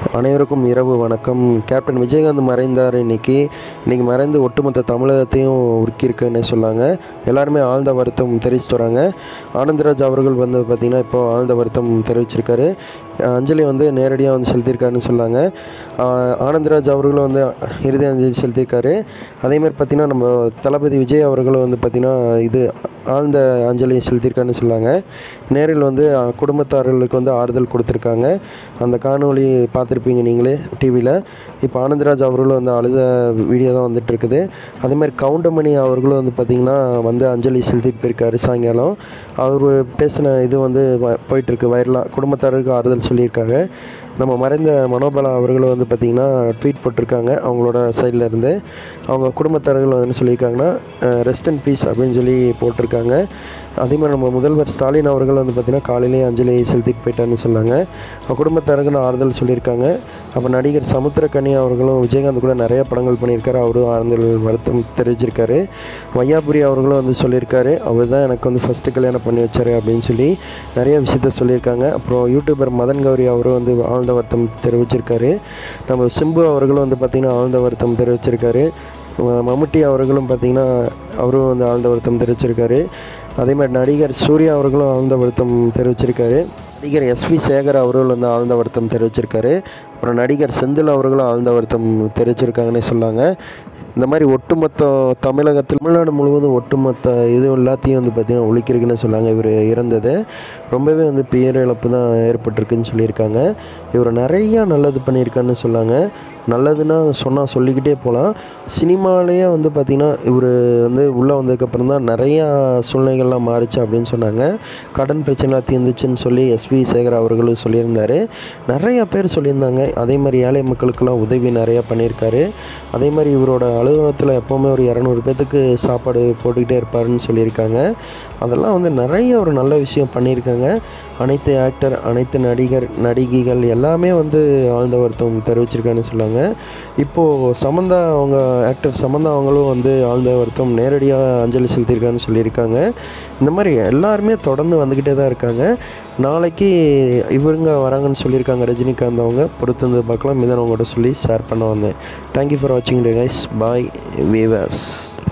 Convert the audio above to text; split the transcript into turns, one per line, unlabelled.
அனைவருக்கும் இரவு வணக்கம் கேப்டன் விஜயகாந்த் மறைந்தார் இன்னைக்கு இன்னைக்கு மறைந்து ஒட்டுமொத்த தமிழகத்தையும் உருக்கியிருக்குன்னு சொன்னாங்க எல்லாருமே ஆழ்ந்த வருத்தம் தெரிவிச்சிட்டு வராங்க ஆனந்தராஜ் அவர்கள் வந்து பார்த்திங்கன்னா இப்போ ஆழ்ந்த வருத்தம் தெரிவிச்சிருக்காரு அஹ் அஞ்சலி வந்து நேரடியாக வந்து செலுத்தியிருக்காருன்னு சொன்னாங்க ஆஹ் ஆனந்தராஜ் அவர்களும் வந்து இறுதி அஞ்சலி செலுத்தியிருக்காரு அதேமாதிரி பார்த்திங்கன்னா நம்ம தளபதி விஜய் அவர்களும் வந்து பார்த்திங்கன்னா இது ஆழ்ந்த அஞ்சலி செலுத்தியிருக்காருன்னு சொன்னாங்க நேரில் வந்து அஹ், குடும்பத்தார்களுக்கு வந்து ஆறுதல் கொடுத்துருக்காங்க அந்த காணொளி பார்த்துருப்பீங்க நீங்களே டிவியில் இப்போ ஆனந்தராஜ் அவர்களும் வந்து அழுத வீடியோ தான் வந்துட்டு இருக்குது அதே மாதிரி கவுண்டமணி அவர்களும் வந்து பார்த்திங்கன்னா வந்து அஞ்சலி செலுத்திட்டு போயிருக்காரு சாயங்காலம் அவர் பேசின இது வந்து வ- போயிட்டுருக்கு வைரலாக குடும்பத்தாருக்கு ஆறுதல் சொல்லியிருக்காங்க நம்ம மறைந்த மனோபலா அவர்களும் வந்து பார்த்திங்கன்னா ட்வீட் போட்டிருக்காங்க அவங்களோட சைடில் இருந்து அவங்க குடும்பத்தார்கள் வந்து என்ன சொல்லியிருக்காங்கன்னா ரெஸ்ட் அண்ட் பீஸ் அப்படின்னு சொல்லி போட்டிருக்காங்க அதே மாதிரி நம்ம முதல்வர் ஸ்டாலின் அவர்கள் வந்து பார்த்திங்கன்னா காலையிலேயே அஞ்சலி செலுத்திட்டு போயிட்டான்னு சொன்னாங்க அவங்க குடும்பத்தாருக்கு ஆறுதல் சொல்லியிருக்காங்க அப்போ நடிகர் சமுத்திரக்கனி அவர்களும் விஜயகாந்த் கூட நிறைய படங்கள் பண்ணியிருக்காரு அவரும் ஆறுதல் வருத்தம் தெரிவிச்சிருக்காரு வையாபுரி அவர்களும் வந்து சொல்லியிருக்காரு அவர் தான் எனக்கு வந்து ஃபஸ்ட்டு கல்யாணம் பண்ணி வச்சாரு அப்படின்னு சொல்லி நிறைய விஷயத்த சொல்லியிருக்காங்க அப்புறம் யூடியூபர் மதன் கௌரி அவரும் வந்து ஆழ்ந்த வருத்தம் தெரிவிச்சிருக்காரு நம்ம சிம்பு அவர்களும் வந்து பார்த்திங்கன்னா ஆழ்ந்த வருத்தம் தெரிவிச்சிருக்காரு ம- மம்முட்டி அவர்களும் பார்த்திங்கன்னா அவரும் வந்து ஆழ்ந்த வருத்தம் தெரிவிச்சிருக்காரு அதே மாதிரி நடிகர் சூர்யா அவர்களும் ஆழ்ந்த வருத்தம் தெரிவிச்சிருக்காரு நடிகர் எஸ்வி சேகர் அவர்கள் வந்து ஆழ்ந்த வருத்தம் தெரிவிச்சிருக்காரு அப்புறம் நடிகர் செந்தில் அவர்களும் ஆழ்ந்த வருத்தம் தெரிவிச்சிருக்காங்கன்னே சொன்னாங்க இந்த மாதிரி ஒட்டுமொத்த தமிழகத்தில் தமிழ்நாடு முழுவதும் ஒட்டுமொத்த இது எல்லாத்தையும் வந்து பார்த்திங்கன்னா ஒழிக்கிறதுக்குன்னு சொன்னாங்க இவர் இறந்தது ரொம்பவே வந்து பேரிழப்பு தான் ஏற்பட்டிருக்குன்னு சொல்லியிருக்காங்க இவர் நிறையா நல்லது பண்ணியிருக்காருன்னு சொன்னாங்க நல்லதுன்னா சொன்னால் சொல்லிக்கிட்டே போகலாம் சினிமாலேயே வந்து பார்த்திங்கன்னா இவர் வந்து உள்ளே வந்ததுக்கப்புறம் தான் நிறையா சூழ்நிலைகள்லாம் மாறுச்சு அப்படின்னு சொன்னாங்க கடன் பிரச்சனைலாம் தீர்ந்துச்சுன்னு சொல்லி எஸ்வி சேகர் அவர்களும் சொல்லியிருந்தார் நிறையா பேர் சொல்லியிருந்தாங்க அதே மாதிரி ஏழை மக்களுக்கெல்லாம் உதவி நிறையா பண்ணியிருக்காரு அதே மாதிரி இவரோட அலுவலகத்தில் எப்போவுமே ஒரு இரநூறு பேர்த்துக்கு சாப்பாடு போட்டுக்கிட்டே இருப்பாருன்னு சொல்லியிருக்காங்க அதெல்லாம் வந்து நிறைய ஒரு நல்ல விஷயம் பண்ணியிருக்காங்க அனைத்து ஆக்டர் அனைத்து நடிகர் நடிகைகள் எல்லாமே வந்து ஆழ்ந்த வருத்தம் தெரிவிச்சிருக்காங்கன்னு சொன்னாங்க இப்போது சமந்தா அவங்க ஆக்டர் சமந்தா அவங்களும் வந்து ஆழ்ந்த வருத்தம் நேரடியாக அஞ்சலி செலுத்தியிருக்காங்கன்னு சொல்லியிருக்காங்க இந்த மாதிரி எல்லாருமே தொடர்ந்து வந்துக்கிட்டே தான் இருக்காங்க நாளைக்கு இவருங்க வராங்கன்னு சொல்லியிருக்காங்க ரஜினிகாந்த் அவங்க பொறுத்து வந்து பார்க்கலாம் இதை நான் உங்கள்கிட்ட சொல்லி ஷேர் பண்ண வந்தேன் தேங்க்யூ ஃபார் வாட்சிங் டே கைஸ் பாய் வீவர்ஸ்